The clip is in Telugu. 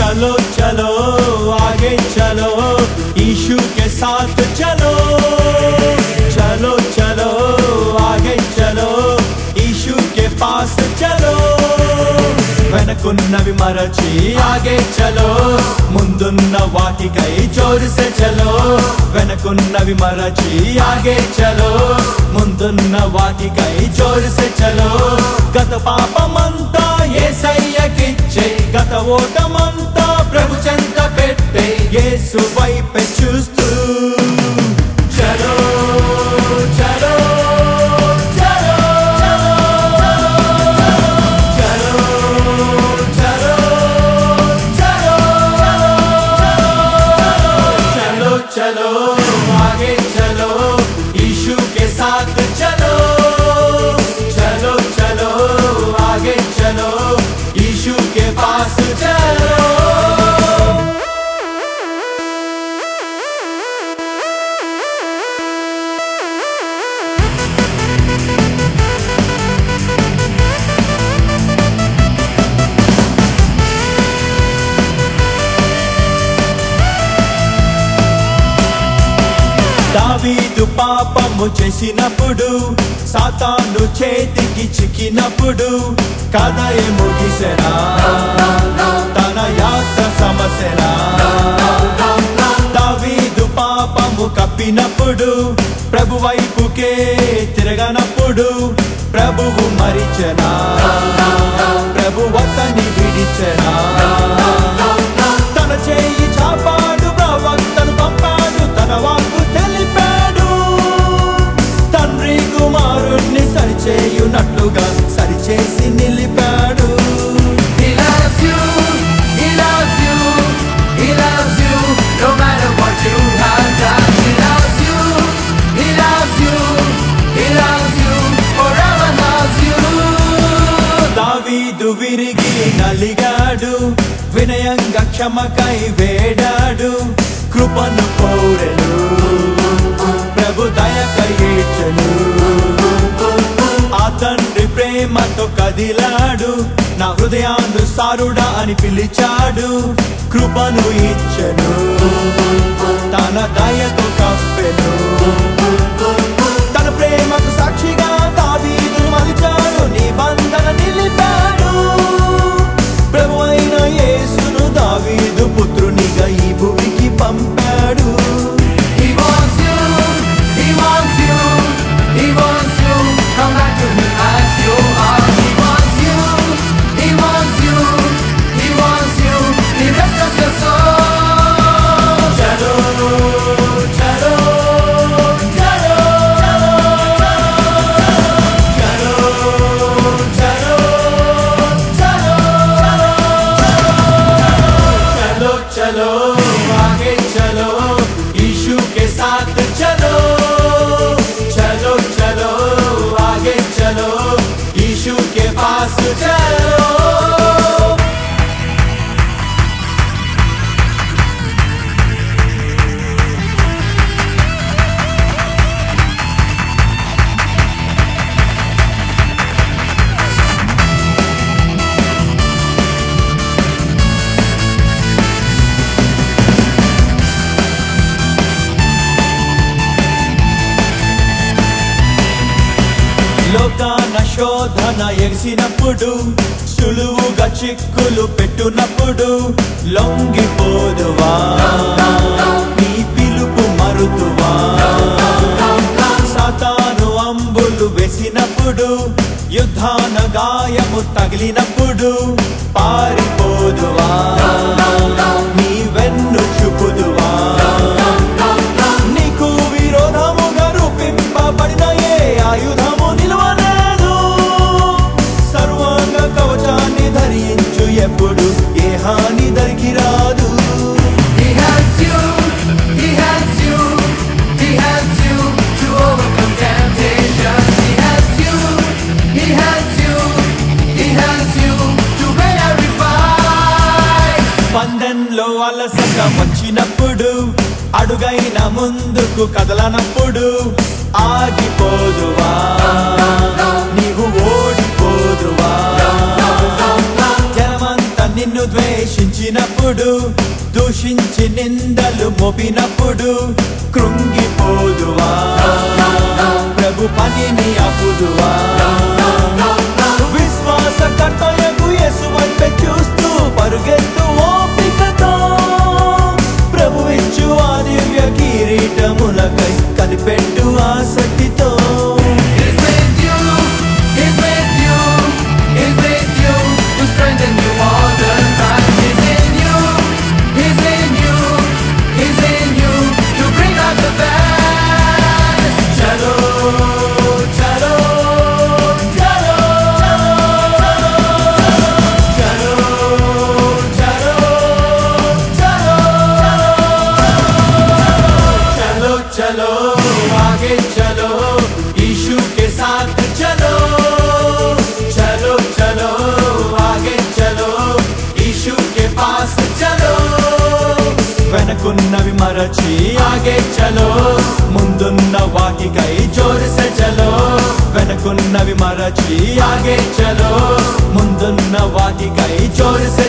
चलो चलो आगे चलो यीशु के साथ चलो चलो चलो आगे चलो यीशु के पास चलो వెనకున్నవి మరచి ఆగే చలో ముందున్న వాటికై జోరుసే చలో వెనకున్నవి మరచి ఆగే చలో ముందున్న వాటికై జోరుసే చలో గత పాపమంతా ఏసయ్యకిచ్చే గత ఓటమంతా ప్రభు చెంత పెట్టే యేసు వైపే చూస్తూ చలో చలో చలో చలో చలో చలో चलो चलो आगे चलो यीशु के साथ चलो चलो चलो आगे चलो यीशु के पास चलो దావీదు పాపము చేసినప్పుడు సాతాను చేతికి చిక్కినప్పుడు కథయే ముగిసెనా తన యాత్ర సమస్యనా దావీదు పాపము కప్పినప్పుడు ప్రభు వైపుకే తిరగనప్పుడు ప్రభువు మరిచెనా ప్రభు అతని విడిచెనా తన చేయి చాపాడు ప్రవక్తను పంపాడు తన వాక్కు తెలిపాడు తండ్రి కుమారుణ్ణి సరిచేయునట్లుగా సరిచేసి నిలిపాడు He loves you, He loves you, He loves you, no matter what you have done. He loves you, He loves you, He loves you, forever loves you. దావీదు విరిగి నలిగాడు వినయంగా క్షమకై వేడాడు కృపను కోరెను ప్రభు దయకై ఏడ్చెను ఆ తండ్రి ప్రేమతో కదిలాడు నా హృదయానుసారుడా అని పిలిచాడు కృపను ఇచ్చెను తన దయతో కప్పెను తన ప్రేమకు సాక్షిగా దావీదు మలిచాడు నిబంధన నిలిపాడు ప్రభు అయిన యేసును దావీదు పుత్రునిగా ఈ భూమికి పంపాడు He wants you, He wants you, He wants you, come back to Him as you are. He wants you, He wants you, He wants you, He restores your soul. చలో చలో చలో చలో చలో చలో चलो चलो आगे चलो यीशु के साथ चलो चलो चलो आगे चलो यीशु के पास चलो లోకాన శోధన ఎగిసినప్పుడు సులువుగా చిక్కులు పెట్టునప్పుడు లొంగిపోదువా నీ పిలుపు మరుతువా సాతాను అంబులు వేసినప్పుడు యుద్ధాన గాయము తగిలినప్పుడు పారిపోదువా నీ వెన్ను చూపుదువా నీకు విరోధముగా రూపింపబడిన ఏ ఆయుధము నిలవలేదు సర్వాంగ కవచాన్ని ధరించు ఎప్పుడు ఏ హాని దరికి రాదు He helps you, He helps you, He helps you to overcome temptation. He helps you, He helps you, He helps you to bear every fight. పందెంలో అలసట వచ్చినప్పుడు అడుగైన ముందుకు కదలనప్పుడు ఆగిపోదువా నీవు ఓడిపోదువా జనమంతా నిన్ను ద్వేషించినప్పుడు దూషించి నిందలు మోపినప్పుడు కృంగిపోదువా ప్రభు పనిని అపుదువా విశ్వాస కర్తయగు యేసు వైపే చూస్తూ పరుగెత్తు ఓపికతో ప్రభు ఇచ్చు ఆ దివ్య కిరీటములకై కనిపెట్టు ఆసక్తితో He's with you, He's with you, He's with you to strengthen you all the time. He's in you, He's in you, He's in you to bring out the best. చలో చలో చలో చలో చలో చలో चलो चलो आगे चलो यीशु के साथ चलो चलो चलो आगे चलो यीशु के पास चलो వెనకున్నవి మరచి ఆగే చలో ముందున్న వాటికై జోరుసే చలో వెనకున్నవి మరచి ఆగే చలో ముందున్న వాటికై జోరుసే